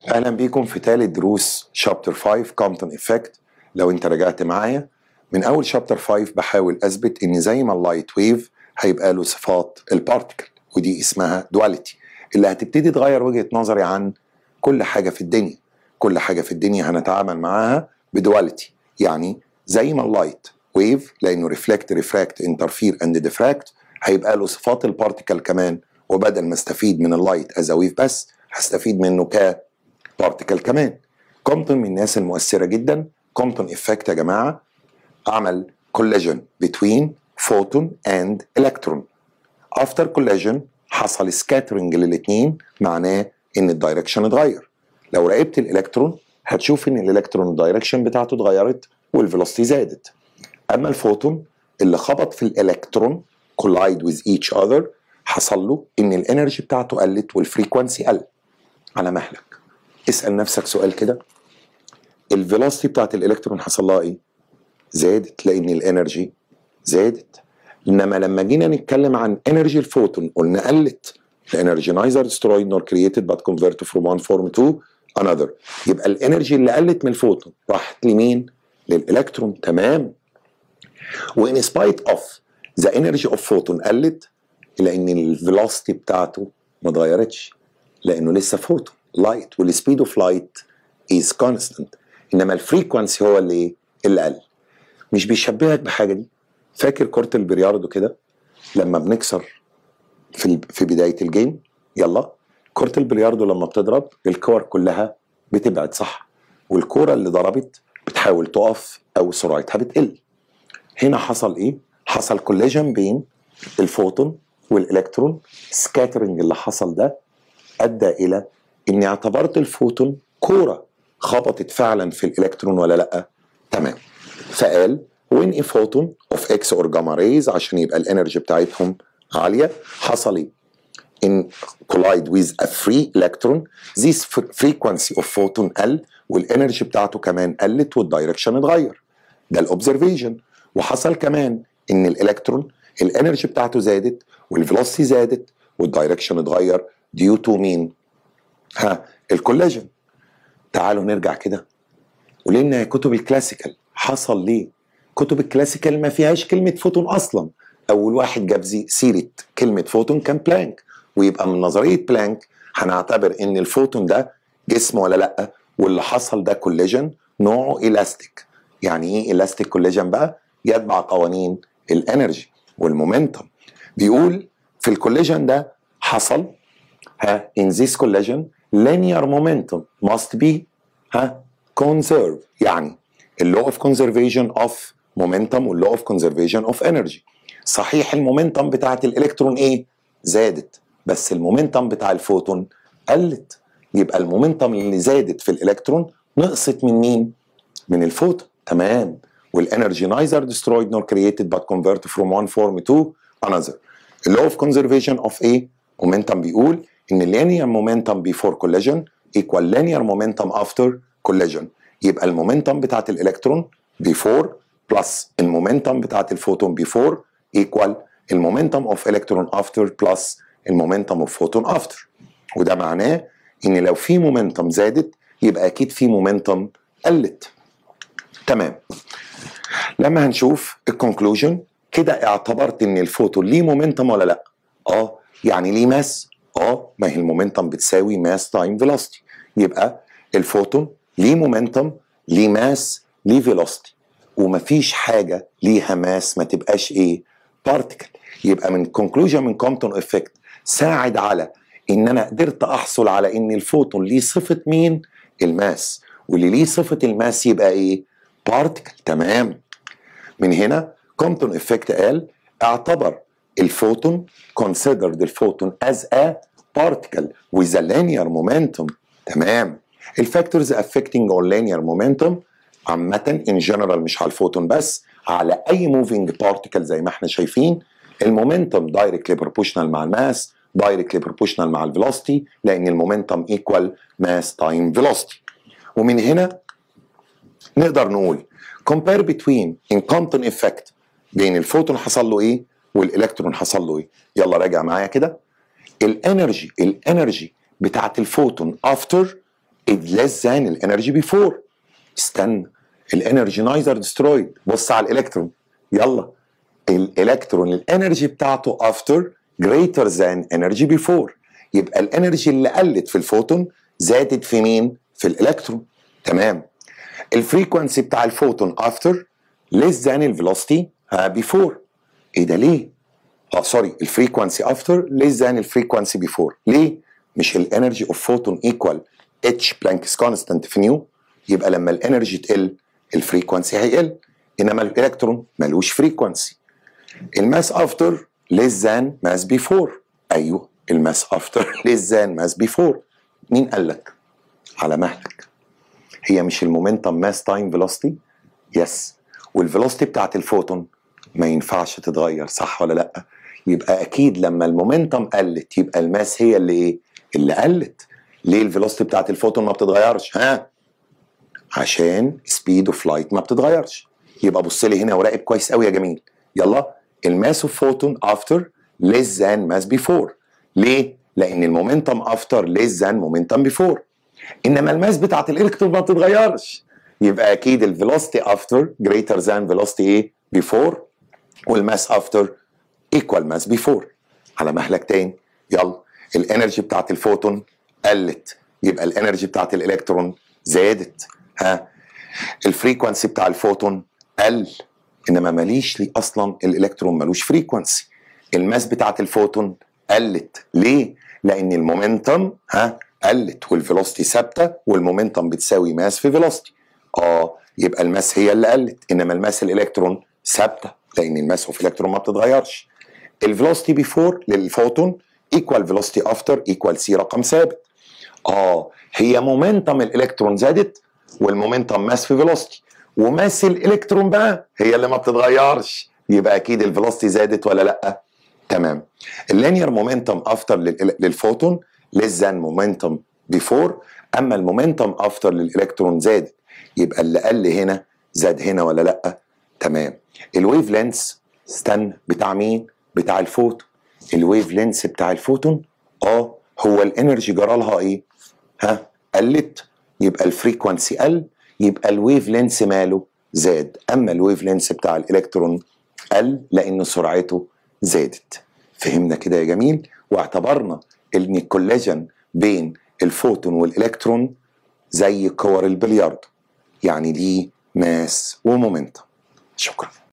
اهلا بيكم في ثالث دروس شابتر 5 كومبتون افكت لو انت رجعت معايا من اول شابتر 5 بحاول اثبت ان زي ما اللايت ويف هيبقى له صفات البارتيكل ودي اسمها دواليتي اللي هتبتدي تغير وجهه نظري عن كل حاجه في الدنيا كل حاجه في الدنيا هنتعامل معاها بدواليتي يعني زي ما اللايت ويف لانه ريفلكت ريفراكت انترفير اند ديفراكت هيبقى له صفات البارتيكل كمان وبدل ما استفيد من اللايت از ويف بس هستفيد منه ك بارتيكل كمان كومبتون من الناس المؤثره جدا كومبتون افكت يا جماعه عمل كولاجين بتوين فوتون اند الكترون افتر كولاجين حصل سكاترنج للاثنين معناه ان الدايركشن اتغير لو راقبت الالكترون هتشوف ان الالكترون الدايركشن بتاعته اتغيرت والفيلوسيتي زادت اما الفوتون اللي خبط في الالكترون كولايد ويز ايتش اذر حصل له ان الانرجي بتاعته قلت والفريكوانسي قل على مهلك اسال نفسك سؤال كده الفيلوسيتي بتاعت الالكترون حصل لها ايه زادت لان الانرجي زادت انما لما جينا نتكلم عن انرجي الفوتون قلنا قلت الانرجي neither destroyed nor created but converted from one form to another يبقى الانرجي اللي قلت من الفوتون راحت لمين للالكترون تمام وان سبايت اوف ذا انرجي اوف فوتون قلت الا ان الفيلوسيتي بتاعته ما اتغيرتش لانه لسه فوتون لايت والسبيد اوف لايت از كونستنت انما الفريكونسي هو اللي ايه اللي قل مش بيشبهك بحاجه دي فاكر كره البلياردو كده لما بنكسر في في بدايه الجيم يلا كره البلياردو لما بتضرب الكور كلها بتبعد صح والكوره اللي ضربت بتحاول تقف او سرعتها بتقل هنا حصل ايه حصل كوليجن بين الفوتون والالكترون سكاترنج اللي حصل ده ادى الى اني اعتبرت الفوتون كوره خبطت فعلا في الالكترون ولا لا تمام فقال when a photon of X or gamma rays عشان يبقى الانرجي بتاعتهم عاليه حصل ايه in collide with a free electron this frequency of photon قل والانرجي بتاعته كمان قلت والدايركشن اتغير ده الاوبزرفيشن وحصل كمان ان الالكترون الانرجي بتاعته زادت والفيلوسيتي زادت والدايركشن اتغير ديو تو مين ها الكولاجين تعالوا نرجع كده ولان كتب الكلاسيكال حصل ليه كتب الكلاسيكال ما فيهاش كلمه فوتون اصلا اول واحد جاب زي سيره كلمه فوتون كان بلانك ويبقى من نظريه بلانك هنعتبر ان الفوتون ده جسم ولا لا واللي حصل ده كولاجين نوعه الاستيك يعني ايه الاستيك كولاجين بقى يتبع قوانين الانرجي والمومنتم بيقول في الكولاجين ده حصل ها in this collision linear momentum must be ها conserve يعني اللو اوف conservation of momentum واللو اوف conservation of energy صحيح المومنتم بتاعت الالكترون ايه زادت بس المومنتم بتاع الفوتون قلت يبقى المومنتم اللي زادت في الالكترون نقصت من مين من الفوتون تمام والانرجي neither destroyed nor created but converted from one form to another اللو اوف conservation of ايه مومنتم بيقول ان linear momentum before collision equal linear momentum after collision يبقى المومنتم بتاعت الالكترون before plus المومنتم بتاعت الفوتون before equal المومنتم of electron after plus المومنتم of photon after وده معناه ان لو في مومنتم زادت يبقى اكيد في مومنتم قلت تمام لما هنشوف الكونكلوجن كده اعتبرت ان الفوتون ليه مومنتم ولا لا اه يعني ليه ماس اه ما هي المومنتم بتساوي ماس تايم فيلوسيتي يبقى الفوتون ليه مومنتم ليه ماس ليه فيلوسيتي ومفيش حاجه ليها ماس ما تبقاش ايه بارتيكل يبقى من كونكلوجن من كومبتون افكت ساعد على ان انا قدرت احصل على ان الفوتون ليه صفه مين الماس واللي ليه صفه الماس يبقى ايه بارتيكل تمام من هنا كومبتون افكت قال اعتبر الفوتون considered الفوتون as a particle with a linear momentum تمام الفاكتورز affecting on linear momentum عامة in general مش على الفوتون بس على أي moving particle زي ما احنا شايفين المومنتم directly proportional مع الماس directly proportional مع الفيلوسيتي لأن المومنتم equal mass time velocity ومن هنا نقدر نقول compare between in Compton effect بين الفوتون حصل له ايه والالكترون حصل له ايه يلا راجع معايا كده الانرجي الانرجي بتاعت الفوتون افتر is less than الانرجي before استنى الانرجي نايزر ديسترويد بص على الالكترون يلا الالكترون الانرجي بتاعته after greater than energy before يبقى الانرجي اللي قلت في الفوتون زادت في مين؟ في الالكترون تمام الفريكونسي بتاع الفوتون after less than الفيلوسيتي before ايه ده ليه؟ اه سوري الفريكونسي افتر less than الفريكونسي بيفور ليه؟ مش الانرجي اوف فوتون ايكوال اتش بلانكس كونستانت في نيو يبقى لما الانرجي تقل الفريكونسي هيقل انما الالكترون ملوش فريكونسي الماس افتر less than ماس بيفور ايوه الماس افتر less than ماس بيفور مين قال لك؟ على مهلك هي مش المومنتم ماس تايم فيلوسيتي؟ يس والفيلوسيتي بتاعت الفوتون ما ينفعش تتغير صح ولا لا؟ يبقى اكيد لما المومنتم قلت يبقى الماس هي اللي ايه؟ اللي قلت ليه الفيلوسيتي بتاعت الفوتون ما بتتغيرش؟ ها؟ عشان سبيد اوف لايت ما بتتغيرش يبقى بص لي هنا وراقب كويس قوي يا جميل يلا الماس اوف فوتون افتر less than ماس بيفور ليه؟ لان المومنتم افتر less than مومنتم بيفور انما الماس بتاعت الالكترون ما بتتغيرش يبقى اكيد الفيلوسيتي افتر greater than فيلوسيتي ايه؟ بيفور والماس افتر ايكوال ماس بيفور على مهلك تاني يلا الانرجي بتاعت الفوتون قلت يبقى الانرجي بتاعت الالكترون زادت ها الفريكونسي بتاع الفوتون قل انما ماليش لي اصلا الالكترون ملوش فريكونسي الماس بتاعت الفوتون قلت ليه لان المومنتم ها قلت والفيلوسيتي ثابته والمومنتم بتساوي ماس في فيلوسيتي اه يبقى الماس هي اللي قلت انما الماس الالكترون ثابته لان الماس اوف الكترون ما بتتغيرش الفيلوسيتي بيفور للفوتون ايكوال فيلوسيتي افتر ايكوال سي رقم ثابت اه هي مومنتم الالكترون زادت والمومنتم ماس في فيلوسيتي وماس الالكترون بقى هي اللي ما بتتغيرش يبقى اكيد الفيلوسيتي زادت ولا لا تمام اللينير مومنتم افتر للفوتون less than مومنتم بيفور اما المومنتم افتر للالكترون زادت يبقى اللي قل هنا زاد هنا ولا لا تمام الويف لينس استنى بتاع مين بتاع الفوتون الويف لينس بتاع الفوتون اه هو الانرجي جرى لها ايه ها قلت يبقى الفريكونسي قل يبقى الويف لينس ماله زاد اما الويف لينس بتاع الالكترون قل لان سرعته زادت فهمنا كده يا جميل واعتبرنا ان الكولاجين بين الفوتون والالكترون زي كور البلياردو يعني ليه ماس ومومنتم شكرا